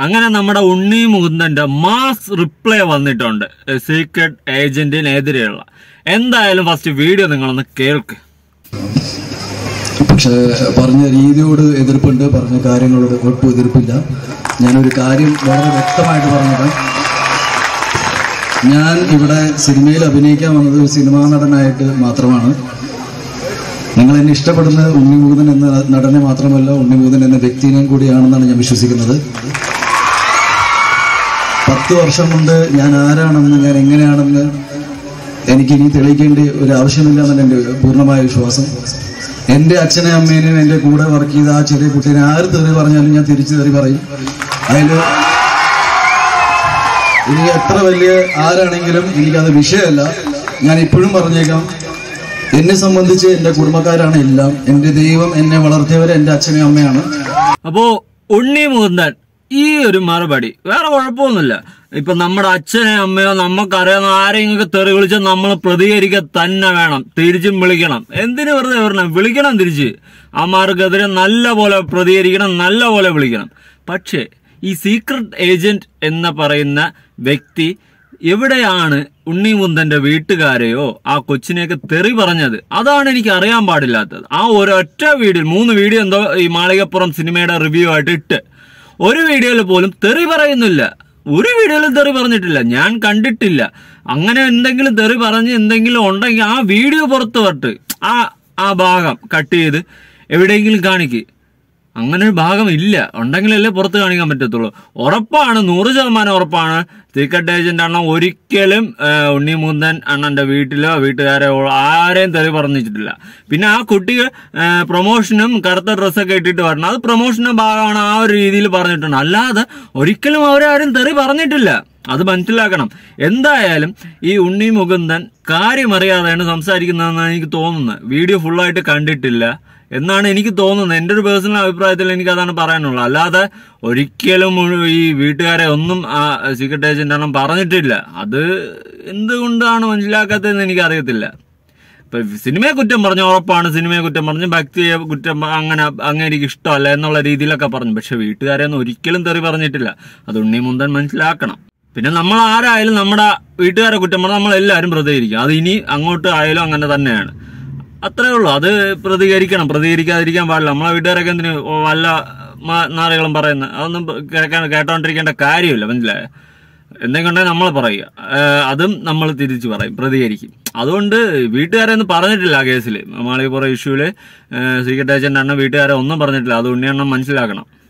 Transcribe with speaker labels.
Speaker 1: അങ്ങനെ നമ്മുടെ ഉണ്ണി മുകുന്ദന്റെ മാസ് റിപ്ലൈ വന്നിട്ടുണ്ട് സീക്രട്ട് ഏജന്റിനെതിരെയുള്ള എന്തായാലും ഫസ്റ്റ് വീഡിയോ നിങ്ങളൊന്ന് കേൾക്ക്
Speaker 2: പക്ഷെ പറഞ്ഞ രീതിയോട് എതിർപ്പുണ്ട് പറഞ്ഞ കാര്യങ്ങളോട് ഒട്ടും എതിർപ്പില്ല ഞാനൊരു കാര്യം വളരെ വ്യക്തമായിട്ട് പറഞ്ഞത് ഞാൻ ഇവിടെ സിനിമയിൽ അഭിനയിക്കാൻ വന്നത് ഒരു സിനിമാ നടനായിട്ട് മാത്രമാണ് നിങ്ങൾ എന്നെ ഇഷ്ടപ്പെടുന്ന ഉണ്ണിമുകുന്ദൻ എന്ന നടനെ മാത്രമല്ല ഉണ്ണിമുകുന്ദൻ എന്ന വ്യക്തിനെയും കൂടിയാണെന്നാണ് ഞാൻ വിശ്വസിക്കുന്നത് പത്ത് വർഷം കൊണ്ട് ഞാൻ ആരാണെന്ന് ഞാൻ എങ്ങനെയാണെന്ന് എനിക്ക് ഇനി തെളിയിക്കേണ്ട ഒരു ആവശ്യമില്ല എന്നാണ് എൻ്റെ പൂർണ്ണമായ വിശ്വാസം എൻ്റെ അച്ഛനെ അമ്മേനെയും എൻ്റെ കൂടെ വർക്ക് ചെയ്ത ആ ചെറിയ കുട്ടീനെ ആര് തെറി പറഞ്ഞാലും ഞാൻ തിരിച്ചു തെറി പറയും അതിൽ ഇനി എത്ര വലിയ ആരാണെങ്കിലും എനിക്കത് വിഷയമല്ല ഞാൻ ഇപ്പോഴും പറഞ്ഞേക്കാം എന്നെ സംബന്ധിച്ച് എൻ്റെ കുടുംബക്കാരാണ് എല്ലാം എൻ്റെ ദൈവം എന്നെ വളർത്തിയവർ എൻ്റെ അച്ഛനും അമ്മയാണ്
Speaker 1: അപ്പോ ഉണ്ണി മുകുന്ദൻ ഈ ഒരു മറുപടി വേറെ കുഴപ്പമൊന്നുമില്ല ഇപ്പൊ നമ്മുടെ അച്ഛനെ അമ്മയോ നമുക്കറിയാവുന്ന ആരെങ്കിലും തെറി വിളിച്ചാൽ നമ്മൾ പ്രതികരിക്കുക തന്നെ വേണം തിരിച്ചും വിളിക്കണം എന്തിനു വെറുതെ വരണം വിളിക്കണം തിരിച്ച് അമ്മാർക്കെതിരെ നല്ല പോലെ പ്രതികരിക്കണം നല്ല പോലെ വിളിക്കണം പക്ഷേ ഈ സീക്രട്ട് ഏജന്റ് എന്ന് പറയുന്ന വ്യക്തി എവിടെയാണ് ഉണ്ണിമുന്തന്റെ വീട്ടുകാരെയോ ആ കൊച്ചിനെയൊക്കെ തെറി പറഞ്ഞത് അതാണ് എനിക്ക് അറിയാൻ പാടില്ലാത്തത് ആ ഒരൊറ്റ വീഡിയോ മൂന്ന് വീഡിയോ എന്തോ ഈ മാളികപ്പുറം സിനിമയുടെ റിവ്യൂ ആയിട്ട് ഇട്ട് ഒരു വീഡിയോയിൽ പോലും തെറി പറയുന്നില്ല ഒരു വീഡിയോയിലും തെറി പറഞ്ഞിട്ടില്ല ഞാൻ കണ്ടിട്ടില്ല അങ്ങനെ എന്തെങ്കിലും തെറി പറഞ്ഞ് എന്തെങ്കിലും ഉണ്ടെങ്കിൽ ആ വീഡിയോ പുറത്ത് വരട്ട് ആ ആ ഭാഗം കട്ട് ചെയ്ത് എവിടെയെങ്കിലും കാണിക്ക് അങ്ങനെ ഒരു ഭാഗം ഇല്ല ഉണ്ടെങ്കിലല്ലേ പുറത്ത് കാണിക്കാൻ പറ്റത്തുള്ളൂ ഉറപ്പാണ് നൂറ് ശതമാനം ഉറപ്പാണ് സീക്രട്ട് ഏജന്റ് അണ്ണൻ ഒരിക്കലും ആ, ഉണ്ണി മുന്തൻ അണ്ണന്റെ വീട്ടിലോ വീട്ടുകാരോ ആരെയും തെറി പറഞ്ഞിട്ടില്ല പിന്നെ ആ കുട്ടി ആ, പ്രൊമോഷനും കറുത്ത ഡ്രസ്സൊക്കെ ഇട്ടിട്ട് വരണം അത് പ്രൊമോഷന്റെ ഭാഗമാണ് ആ ഒരു രീതിയിൽ പറഞ്ഞിട്ടുണ്ട് അല്ലാതെ ഒരിക്കലും അവരാരും തെറി പറഞ്ഞിട്ടില്ല അത് മനസ്സിലാക്കണം എന്തായാലും ഈ ഉണ്ണി മുകുന്ദൻ കാര്യമറിയാതെയാണ് സംസാരിക്കുന്നതെന്നാണ് എനിക്ക് തോന്നുന്നത് വീഡിയോ ഫുള്ളായിട്ട് കണ്ടിട്ടില്ല എന്നാണ് എനിക്ക് തോന്നുന്നത് എൻ്റെ ഒരു പേഴ്സണൽ അഭിപ്രായത്തിൽ എനിക്ക് അതാണ് പറയാനുള്ളത് അല്ലാതെ ഒരിക്കലും ഒരു- ഈ വീട്ടുകാരെ ഒന്നും ആ സീക്രട്ട് ഏജന്റ് ഒന്നും പറഞ്ഞിട്ടില്ല അത് എന്തുകൊണ്ടാണ് മനസ്സിലാക്കാത്തതെന്ന് എനിക്ക് അറിയത്തില്ല ഇപ്പൊ സിനിമയെ കുറ്റം പറഞ്ഞു ഉറപ്പാണ് സിനിമയെ കുറ്റം പറഞ്ഞു ഭക്തിയെ കുറ്റം പ- അങ്ങനെ അങ്ങനെ എനിക്ക് ഇഷ്ടമല്ല എന്നുള്ള രീതിയിലൊക്കെ പറഞ്ഞു പക്ഷെ വീട്ടുകാരെ ഒന്നും ഒരിക്കലും തെറി പറഞ്ഞിട്ടില്ല അത് ഉണ്ണി മുന്തൻ മനസ്സിലാക്കണം പിന്നെ നമ്മൾ ആരായാലും നമ്മുടെ വീട്ടുകാരെ കുറ്റം പറഞ്ഞാൽ നമ്മൾ എല്ലാവരും പ്രതികരിക്കും അത് ഇനി അങ്ങോട്ട് ആയാലും അങ്ങനെ തന്നെയാണ് അത്രേ ഉള്ളൂ അത് പ്രതികരിക്കണം പ്രതികരിക്കാതിരിക്കാൻ പാടില്ല നമ്മളെ വീട്ടുകാരൊക്കെ എന്തിനു വല്ല മ- നാളുകളും പറയുന്നത് അതൊന്നും കേൾക്കാൻ കേട്ടോണ്ടിരിക്കേണ്ട കാര്യമില്ല മനസ്സിലായോ എന്തെങ്കിലും ഉണ്ടെങ്കിൽ നമ്മൾ പറയുക ഏഹ് അതും നമ്മൾ തിരിച്ചു പറയും പ്രതികരിക്കും അതുകൊണ്ട് വീട്ടുകാരെ ഒന്നും പറഞ്ഞിട്ടില്ല ആ കേസിൽ മാളികപ്പുറം ഇഷ്യൂല് സീക്രട്ട് ഏജന്റ് അണ്ണൻ വീട്ടുകാരെ ഒന്നും പറഞ്ഞിട്ടില്ല അത് ഉണ്ണിയണ്ണം മനസ്സിലാക്കണം